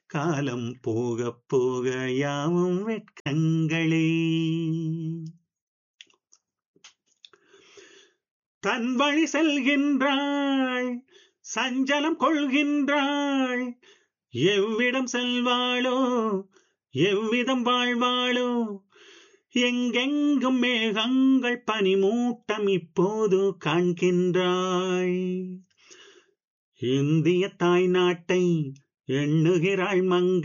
காலம் போக போக யாவும் வெட்கங்களே தன் வழி செல்கின்றாள் சஞ்சலம் கொள்கின்றாள் எவ்விடம் செல்வாளோ எவ்விதம் வாழ்வாளோ எங்கெங்கும் மேகங்கள் பனிமூட்டம் இப்போது காண்கின்றாய் இந்திய தாய் நாட்டை எண்ணுகிறாள் மங்கை